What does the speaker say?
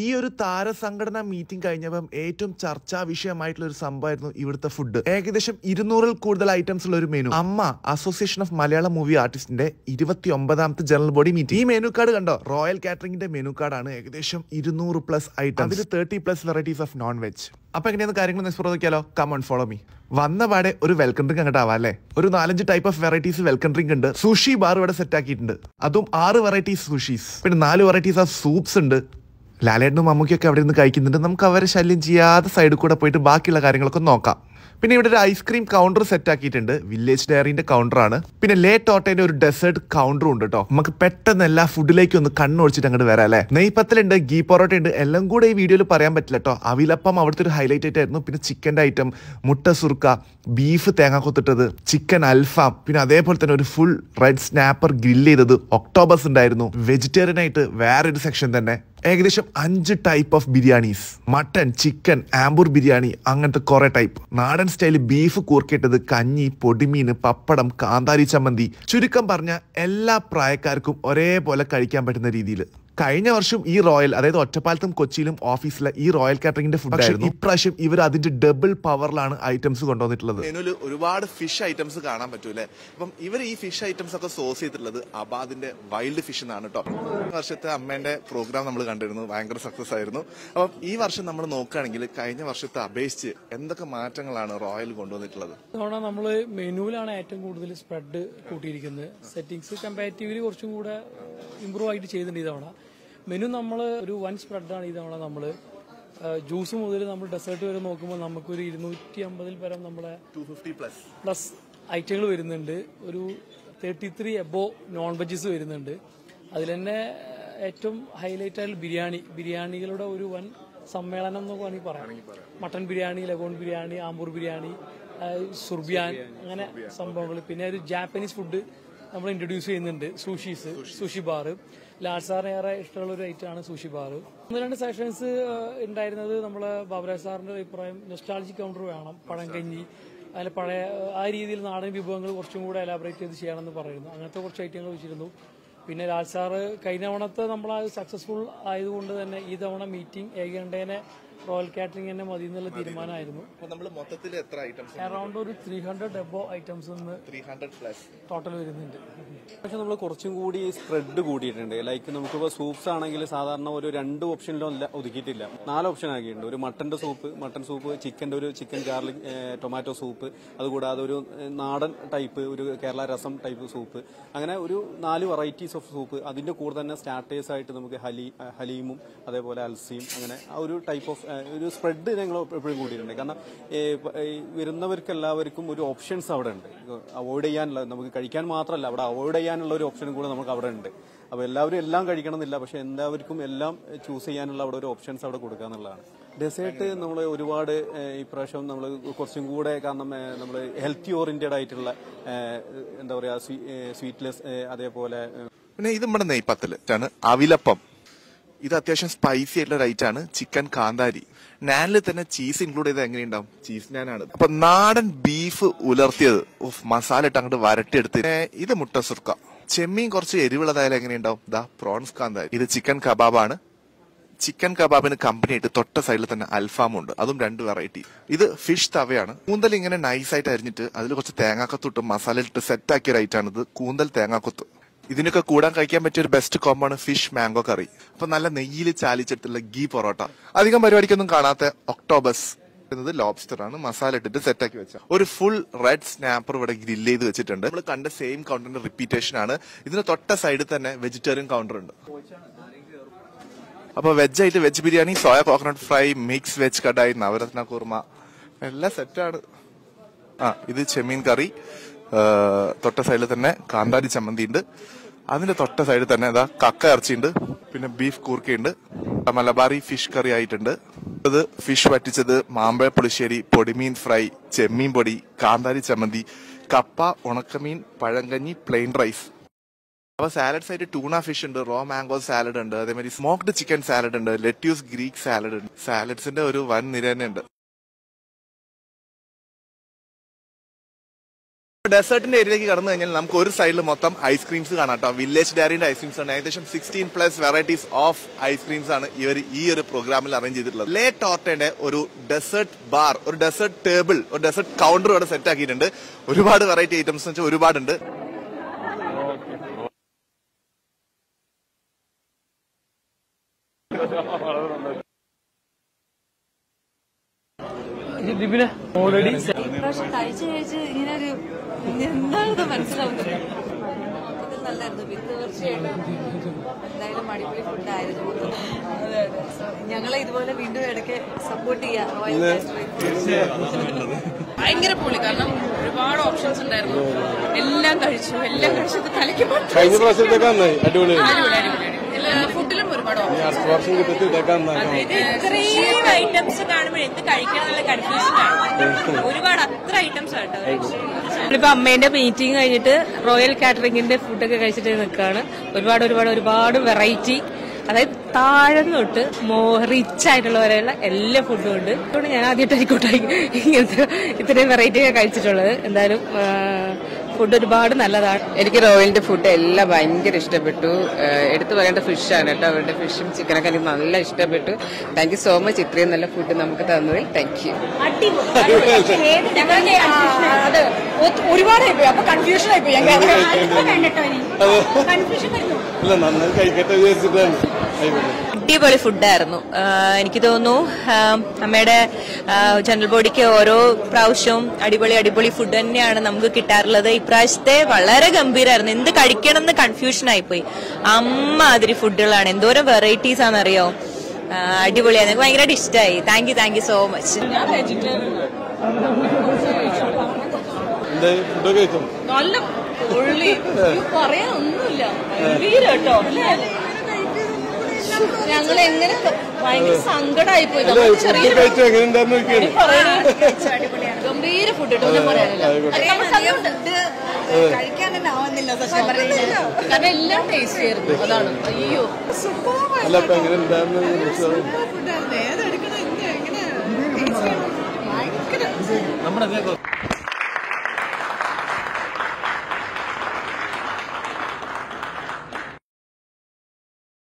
ഈ ഒരു താരസംഘടനാ മീറ്റിംഗ് കഴിഞ്ഞപ്പം ഏറ്റവും ചർച്ചാ വിഷയമായിട്ടുള്ള ഒരു സംഭവമായിരുന്നു ഇവിടുത്തെ ഫുഡ് ഏകദേശം ഇരുന്നൂറിൽ കൂടുതൽ ഐറ്റംസ് ഉള്ള ഒരു menu AMMA association of Malayalam movie ആർട്ടിസ്റ്റിന്റെ ഇരുപത്തി ഒമ്പതാമത്തെ ജനറൽ ബോഡി മീറ്റിംഗ് ഈ മെനു കാർഡ് കണ്ടോ റോയൽ കാറ്ററിംഗിന്റെ മെനു കാർഡാണ് ഏകദേശം ഇരുന്നൂറ് പ്ലസ് ഐറ്റം അതിൽ thirty plus varieties of non veg അപ്പൊ എങ്ങനെയാണ് കാര്യങ്ങൾ എക്സ്പ്ലോർ നോക്കിയാലോ കമോൺ ഫോളോ മീ വന്ന പാടെ ഒരു വെൽക്കം ഡ്രിങ്ക് അങ്ങോട്ട് ആവാം അല്ലേ ഒരു നാലഞ്ച് type of varieties welcome drink ഉണ്ട് സുഷി ബാർ ഇവിടെ സെറ്റ് ആക്കിയിട്ടുണ്ട് അതും ആറ് വെറൈറ്റീസ് സുഷീസ് പിന്നെ നാല് വെറൈറ്റീസ് ഓഫ് സൂപ്സ് ഉണ്ട് ലാലേട്ടനും മമ്മൂക്കിയൊക്കെ അവിടെ നിന്ന് കഴിക്കുന്നുണ്ട് നമുക്ക് അവരെ ശല്യം ചെയ്യാതെ സൈഡിൽ കൂടെ പോയിട്ട് ബാക്കിയുള്ള കാര്യങ്ങളൊക്കെ നോക്കാം പിന്നെ ഇവിടെ ഒരു ഐസ്ക്രീം കൗണ്ടർ സെറ്റ് ആക്കിയിട്ടുണ്ട് വില്ലേജ് ഡയറിന്റെ കൗണ്ടറാണ് പിന്നെ ലേ ടോട്ടേന്റെ ഒരു ഡെസേർട്ട് കൗണ്ടറും ഉണ്ട് കേട്ടോ നമുക്ക് പെട്ടെന്ന് എല്ലാ ഫുഡിലേക്ക് ഒന്ന് കണ്ണൊഴിച്ചിട്ട് അങ്ങോട്ട് വരാം അല്ലേ നെയ്പത്തലുണ്ട് ഗീ പൊറോട്ട ഉണ്ട് എല്ലാം കൂടെ ഈ വീഡിയോയിൽ പറയാൻ പറ്റില്ല കേട്ടോ അവിലപ്പം അവിടുത്തെ ഒരു ഹൈലൈറ്റ് ആയിട്ടായിരുന്നു പിന്നെ ചിക്കൻ്റെ ഐറ്റം മുട്ട സുർക്ക ബീഫ് തേങ്ങ കൊത്തിട്ടത് ചിക്കൻ അൽഫാം പിന്നെ അതേപോലെ തന്നെ ഒരു ഫുൾ റെഡ് സ്നാപ്പർ ഗ്രില്ല് ചെയ്തത് ഒക്ടോബസ് ഉണ്ടായിരുന്നു വെജിറ്റേറിയൻ ആയിട്ട് വേറൊരു സെക്ഷൻ തന്നെ ഏകദേശം അഞ്ച് type of biryanis mutton chicken Ambur biryani അങ്ങനത്തെ കുറെ ടൈപ്പ് നാടൻ സ്റ്റൈൽ ബീഫ് കൂർക്കിട്ടത് കഞ്ഞി പൊടിമീൻ പപ്പടം കാന്താരി ചമ്മന്തി ചുരുക്കം പറഞ്ഞ എല്ലാ പ്രായക്കാർക്കും ഒരേപോലെ കഴിക്കാൻ പറ്റുന്ന രീതിയിൽ കഴിഞ്ഞ വർഷം ഈ റോയൽ അതായത് ഒറ്റപ്പാലത്തും കൊച്ചിയിലും ഓഫീസിലെ ഈ റോയൽ കാറ്ററിംഗിന്റെ ഫുഡ് ആയിരുന്നു ഇപ്രാവശ്യം ഇവർ അതിന്റെ ഡബിൾ പവറിലാണ് ഐറ്റംസ് കൊണ്ടുവന്നിട്ടുള്ളത് മെനുവിൽ ഒരുപാട് ഫിഷ് ഐറ്റംസ് കാണാൻ പറ്റൂലേ അപ്പം ഇവർ ഈ ഫിഷ് ഐറ്റംസ് ഒക്കെ സോഴ്സ് ചെയ്തിട്ടുള്ളത് അബാദിന്റെ വൈൽഡ് ഫിഷ് എന്നാണ് കേട്ടോ ഈ വർഷത്തെ അമ്മേന്റെ പ്രോഗ്രാം നമ്മൾ കണ്ടിരുന്നു ഭയങ്കര സക്സസ് ആയിരുന്നു അപ്പം ഈ വർഷം നമ്മൾ നോക്കുകയാണെങ്കിൽ കഴിഞ്ഞ വർഷത്തെ അപേക്ഷിച്ച് എന്തൊക്കെ മാറ്റങ്ങളാണ് റോയൽ കൊണ്ടുവന്നിട്ടുള്ളത് തവണ നമ്മൾ മെനുവിലാണ് ഏറ്റവും കൂടുതൽ സ്പ്രെഡ് കൂട്ടിയിരിക്കുന്നത് സെറ്റിങ്സ് കമ്പാരിറ്റീവ്ലി കുറച്ചും കൂടെ ഇമ്പ്രൂവ് ആയിട്ട് ചെയ്തിട്ടുണ്ട് ഈ തവണ മെനു നമ്മൾ ഒരു വൺ സ്പ്രെഡാണ് ഈ തവണ നമ്മൾ ജ്യൂസ് മുതൽ നമ്മൾ ഡെസേർട്ട് വരെ നോക്കുമ്പോൾ നമുക്കൊരു ഇരുന്നൂറ്റി അമ്പതിൽ പരം നമ്മളെ ടു ഫിഫ്റ്റി പ്ലസ് പ്ലസ് ഐറ്റങ്ങൾ വരുന്നുണ്ട് ഒരു thirty three above non vegs വരുന്നുണ്ട് അതിൽ തന്നെ ഏറ്റവും ഹൈലൈറ്റ് ആയിട്ടുള്ള ബിരിയാണി ബിരിയാണികളുടെ ഒരു വൻ സമ്മേളനം എന്നൊക്കെ വേണമെങ്കിൽ പറയാം മട്ടൻ ബിരിയാണി ലഗോൺ ബിരിയാണി ആമ്പൂർ ബിരിയാണി ആ, സുർബിയാൻ അങ്ങനെ സംഭവങ്ങൾ പിന്നെ ഒരു ജാപ്പനീസ് ഫുഡ് നമ്മൾ ഇൻട്രൊഡ്യൂസ് ചെയ്യുന്നുണ്ട് സൂഷീസ് സുഷി ബാർ ലാൽ സാറിന് ഏറെ ഇഷ്ടമുള്ള ഒരു ഐറ്റമാണ് സൂഷി ബാർ ഒന്ന് രണ്ട് സെഷൻസ് ഉണ്ടായിരുന്നത് നമ്മൾ ബാബുരാജ് സാറിന്റെ അഭിപ്രായം നെസ്റ്റാളജി കൗണ്ടർ വേണം പഴങ്കഞ്ഞി അതിൽ പഴയ ആ രീതിയിൽ നാടൻ വിഭവങ്ങൾ കുറച്ചും കൂടെ എലാബറേറ്റ് ചെയ്ത് ചെയ്യണമെന്ന് പറയുന്നു അങ്ങനത്തെ കുറച്ച് ഐറ്റങ്ങൾ വെച്ചിരുന്നു പിന്നെ ലാൽ സാറ് കഴിഞ്ഞ തവണത്തെ നമ്മൾ സക്സസ്ഫുൾ ആയതുകൊണ്ട് തന്നെ ഈ തവണ മീറ്റിംഗ് ഏകണ്ടേനെ റോയൽ കാറ്ററിംഗ് തന്നെ മതി എന്നുള്ള തീരുമാനമായിരുന്നു അപ്പൊ നമ്മൾ മൊത്തത്തിൽ എത്ര ഐറ്റംസ് അറൌണ്ട് ഒരു ത്രീ ഹൺഡ്രഡ് എബോ ഐറ്റംസ് ഇന്ന് ത്രീ ഹൺഡ്രഡ് പ്ലസ് ടോട്ടൽ വരുന്നുണ്ട് പക്ഷെ നമ്മൾ കുറച്ചും കൂടി സ്പ്രെഡ് കൂടിയിട്ടുണ്ട് ലൈക്ക് നമുക്കിപ്പോൾ സൂപ്സ് ആണെങ്കിൽ സാധാരണ ഒരു രണ്ട് ഓപ്ഷനിലും അല്ല ഒതുക്കിയിട്ടില്ല നാല് ഓപ്ഷൻ ആക്കിയിട്ടുണ്ട് ഒരു മട്ടന്റെ സൂപ്പ് മട്ടൻ സൂപ്പ് ചിക്കന്റെ ഒരു ചിക്കൻ ഗാർലിക് ടൊമാറ്റോ സൂപ്പ് അതുകൂടാതെ ഒരു ഏ, നാടൻ ടൈപ്പ് ഒരു കേരള രസം ടൈപ്പ് സൂപ്പ് അങ്ങനെ ഒരു നാല് വെറൈറ്റീസ് ഓഫ് സൂപ്പ് അതിന്റെ കൂടെ തന്നെ സ്റ്റാർട്ടേഴ്സ് ആയിട്ട് നമുക്ക് ഹലി ഹലീമും അതേപോലെ അൽസിയും അങ്ങനെ ആ ഒരു ടൈപ്പ് ഓഫ് ഒരു സ്പ്രെഡ് ഞങ്ങൾ എപ്പോഴും കൂടിയിട്ടുണ്ട് കാരണം ഏ, പ- ഈ വരുന്നവർക്ക് എല്ലാവർക്കും ഒരു ഓപ്ഷൻസ് അവിടെ ഉണ്ട് അവോയ്ഡ് ചെയ്യാനുള്ള നമുക്ക് കഴിക്കാൻ മാത്രമല്ല അവിടെ അവോയ്ഡ് ചെയ്യാനുള്ള ഒരു ഓപ്ഷനും കൂടെ നമുക്ക് അവിടെ ഉണ്ട് അപ്പോൾ എല്ലാവരും എല്ലാം കഴിക്കണം എന്നില്ല പക്ഷെ എല്ലാവർക്കും എല്ലാം ചൂസ് ചെയ്യാനുള്ള അവിടെ ഒരു ഓപ്ഷൻസ് അവിടെ കൊടുക്കുക എന്നുള്ളതാണ് ഡെസേർട്ട് നമ്മൾ ഒരുപാട് ഏഹ്, ഇപ്രാവശ്യം നമ്മൾ കുറച്ചും കൂടെ കാരണം നമ്മൾ ഹെൽത്തി ഓറിയന്റഡ് ആയിട്ടുള്ള ഏഹ്, എന്താ പറയുക സ്വീറ്റ്ലെസ് അതേപോലെ ഏഹ്, പിന്നെ ഇത് നമ്മുടെ നെയ്പത്തലാണ് അവിലപ്പം ഇത് അത്യാവശ്യം സ്പൈസി ആയിട്ടുള്ള റൈറ്റ് ആണ് ചിക്കൻ കാന്താരി നാനിൽ തന്നെ ചീസ് ഇൻക്ലൂഡ് ചെയ്ത് എങ്ങനെയുണ്ടാവും ചീസ് നാനാണ് അപ്പൊ നാടൻ ബീഫ് ഉലർത്തിയത് ഉഫ് മസാല ഇട്ട് അങ്ങോട്ട് വരട്ടിയെടുത്ത് പിന്നെ ഇത് മുട്ട സുർക്ക ചെമ്മീൻ കുറച്ച് എരിവുള്ളതായാലും എങ്ങനെയുണ്ടാവും ദാ പ്രോൺസ് കാന്താരി ഇത് ചിക്കൻ കബാബാണ് ചിക്കൻ കബാബിന് കമ്പനി ആയിട്ട് തൊട്ട സൈഡിൽ തന്നെ അൽഫാമും ഉണ്ട് അതും രണ്ട് വെറൈറ്റി ഇത് ഫിഷ് തവയാണ് കൂന്തൽ ഇങ്ങനെ നൈസായിട്ട് അരിഞ്ഞിട്ട് അതിൽ കുറച്ച് തേങ്ങാക്കൊത്തിട്ട് മസാല ഇട്ട് സെറ്റ് ആക്കിയ റൈറ്റ് ആണ് ഇത് കൂന്തൽ തേങ്ങാക്കൊത്ത് ഇതിനൊക്കെ കൂടാൻ കഴിക്കാൻ പറ്റിയ ഒരു ബെസ്റ്റ് കോംബോ ആണ് ഫിഷ് മാംഗോ കറി അപ്പൊ നല്ല നെയ്യിൽ ചാലിച്ചെടുത്തുള്ള ഗീ പൊറോട്ട അധികം പരിപാടിക്കൊന്നും കാണാത്ത ഒക്ടോബസ് എന്നത് ലോബ്സ്റ്റർ ആണ് മസാല ഇട്ടിട്ട് സെറ്റ് ആക്കി വെച്ച ഒരു ഫുൾ റെഡ് സ്നാപ്പർ ഇവിടെ ഗ്രില്ല് ചെയ്ത് വെച്ചിട്ടുണ്ട് നമ്മൾ കണ്ട സെയിം കൗണ്ടറിന്റെ റിപ്പീറ്റേഷൻ ആണ് ഇതിന് തൊട്ട സൈഡിൽ തന്നെ വെജിറ്റേറിയൻ കൗണ്ടർ ഉണ്ട് അപ്പൊ വെജ് ആയിട്ട് veg biryani soya coconut fry mix veg kadai navratna kurma എല്ലാം സെറ്റാണ് ആ ഇത് ചെമ്മീൻ കറി ആ, തൊട്ട സൈഡിൽ തന്നെ കാന്താരി ചമ്മന്തി ഉണ്ട് അതിന്റെ തൊട്ട സൈഡിൽ തന്നെ ഇതാ കക്ക ഇറച്ചിയുണ്ട് പിന്നെ ബീഫ് കൂർക്കയുണ്ട് മലബാറി ഫിഷ് കറി ആയിട്ടുണ്ട് ഇത് ഫിഷ് വറ്റിച്ചത് മാമ്പഴ പുളിശ്ശേരി പൊടിമീൻ ഫ്രൈ ചെമ്മീൻ പൊടി കാന്താരി ചമ്മന്തി കപ്പ ഉണക്കമീൻ പഴങ്കഞ്ഞി പ്ലെയിൻ റൈസ് അപ്പൊ സാലഡ്സ് ആയിട്ട് ടൂണ ഫിഷ് ഉണ്ട് റോ മാംഗോ സാലഡ് ഉണ്ട് അതേമാതിരി സ്മോക്ഡ് ചിക്കൻ സാലഡ് ഉണ്ട് ലെറ്റ്യൂസ് ഗ്രീക്ക് സാലഡ് ഉണ്ട് സാലഡ്സിന്റെ ഒരു വൻ നിര തന്നെ ഉണ്ട് ഡെസേർട്ടിന്റെ ഏരിയയിലേക്ക് കടന്നു കഴിഞ്ഞാൽ നമുക്ക് ഒരു സൈഡിൽ മൊത്തം ഐസ്ക്രീംസ് കാണാം കേട്ടോ വില്ലേജ് ഡയറിന്റെ ഐസ്ക്രീംസ് ആണ് ഏകദേശം sixteen plus varieties of ice creams ആണ് ഇവർ ഈ ഒരു പ്രോഗ്രാമിൽ അറേഞ്ച് ചെയ്തിട്ടുള്ളത് ലേ ടോർട്ടയുടെ ഒരു ഡെസേർട്ട് ബാർ ഒരു ഡെസേർട്ട് ടേബിൾ ഒരു ഡെസേർട്ട് കൗണ്ടർ ഇവിടെ സെറ്റ് ആക്കിയിട്ടുണ്ട് ഒരുപാട് വെറൈറ്റി ഐറ്റംസ് വെച്ചാൽ ഒരുപാടുണ്ട് ദിബിന് ഓൾറെഡി ഇപ്രാവശ്യം കഴിച്ച് കഴിച്ച് ഇങ്ങനെ ഒരു എന്താണെന്ന് മനസ്സിലാവുന്നില്ല മൊത്തത്തിൽ നല്ലായിരുന്നു പിന്നെ തീർച്ചയായിട്ടും എന്തായാലും അടിപൊളി ഫുഡായിരുന്നു മൊത്തം അതെ അതെ So, ഞങ്ങളെ ഇതുപോലെ വീണ്ടും ഇടയ്ക്ക് സപ്പോർട്ട് ചെയ്യാം റോയൽ ഭയങ്കര പൊളി കാരണം ഒരുപാട് ഓപ്ഷൻസ് ഉണ്ടായിരുന്നു എല്ലാം കഴിച്ചു എല്ലാം കഴിച്ചത് തലയ്ക്ക് പൊട്ടി. കഴിഞ്ഞ പ്രാവശ്യത്തേക്ക് നന്നായി അടിപൊളി അടിപൊളി, അടിപൊളി, അടിപൊളി. എല്ലാ ഫുഡിലും ഒരുപാട് ഓപ്ഷൻ അടുത്ത വർഷം കിട്ടത്തി ഇതൊക്കെ നന്നായി ഇത്രയും ഐറ്റംസ് കാണുമ്പോൾ എന്ത് കഴിക്കണം എന്നുള്ള കൺഫ്യൂഷൻ ആണ് ഒരുപാട് അത്ര ഐറ്റംസ് ആട്ടോ നമ്മളിപ്പോ അമ്മേന്റെ മീറ്റിംഗ് കഴിഞ്ഞിട്ട് റോയൽ കാറ്ററിംഗിന്റെ ഫുഡൊക്കെ കഴിച്ചിട്ട് നിൽക്കുകയാണ് ഒരുപാട് ഒരുപാട് ഒരുപാട് വെറൈറ്റി അതായത് താഴെ തൊട്ട് മോ റിച്ച് ആയിട്ടുള്ള വരെയുള്ള എല്ലാ ഫുഡും ഉണ്ട് അതുകൊണ്ട് ഞാൻ ആദ്യമായിട്ട് ആയിക്കോട്ടെ ഇങ്ങനത്തെ ഇത്രയും വെറൈറ്റി ഒക്കെ കഴിച്ചിട്ടുള്ളത് എന്തായാലും ഫുഡ് ഒരുപാട് നല്ലതാണ് എനിക്ക് റോയലിന്റെ ഫുഡ് എല്ലാം ഭയങ്കര ഇഷ്ടപ്പെട്ടു ഏഹ് എടുത്തു പറയേണ്ട ഫിഷാണ് കേട്ടോ അവരുടെ ഫിഷും ചിക്കനൊക്കെ എനിക്ക് നല്ല ഇഷ്ടപ്പെട്ടു താങ്ക് യു സോ മച്ച് ഇത്രയും നല്ല ഫുഡ് നമുക്ക് തന്നതിൽ താങ്ക് യു അത് ഒരുപാടായി പോയി അപ്പൊ കൺഫ്യൂഷൻ ആയി പോയി അല്ല നന്നായി കഴിക്കട്ടെ വിചാരിച്ചിട്ടാണ് ആയിക്കോട്ടെ അടിപൊളി ഫുഡായിരുന്നു എനിക്ക് തോന്നുന്നു ആ, അമ്മയുടെ ജനറൽ ബോഡിക്ക് ഓരോ പ്രാവശ്യവും അടിപൊളി അടിപൊളി ഫുഡ് തന്നെയാണ് നമുക്ക് കിട്ടാറുള്ളത് ഇപ്രാവശ്യത്തെ വളരെ ഗംഭീരമായിരുന്നു എന്ത് കഴിക്കണം എന്ന് കൺഫ്യൂഷൻ ആയിപ്പോയി അമ്മാതിരി ഫുഡുകളാണ് എന്തോരം വെറൈറ്റീസ് ആണെന്നറിയോ ആ, അടിപൊളിയാണ് എനിക്ക് ഭയങ്കരമായിട്ട് ഇഷ്ടമായി thank you thank you so much എന്തായി ഫുഡൊക്കെ കഴിച്ചോ നല്ല പൊള്ളി പറയാനൊന്നുമില്ല ഗംഭീരം കേട്ടോ ഞങ്ങൾ എങ്ങനെ ഭയങ്കര സങ്കടമായി പോയി അല്ല ഫുഡ് കഴിച്ചു എങ്ങനെ ഉണ്ടായിരുന്നു നോക്കിയാണ് ഗംഭീര ഫുഡ് കേട്ടോ ഒന്നും പറയാനില്ല കഴിക്കാൻ തന്നെ ആവുന്നില്ല സത്യം പറയുന്നത് കാരണം എല്ലാം ടേസ്റ്റ് ആയിരുന്നു അതാണ് അയ്യോ അല്ല അപ്പൊ എങ്ങനെ ഉണ്ടായിരുന്നു ഫുഡായിരുന്നു ഏതെടുക്കണം എന്ത് എങ്ങനെ നമ്മുടെ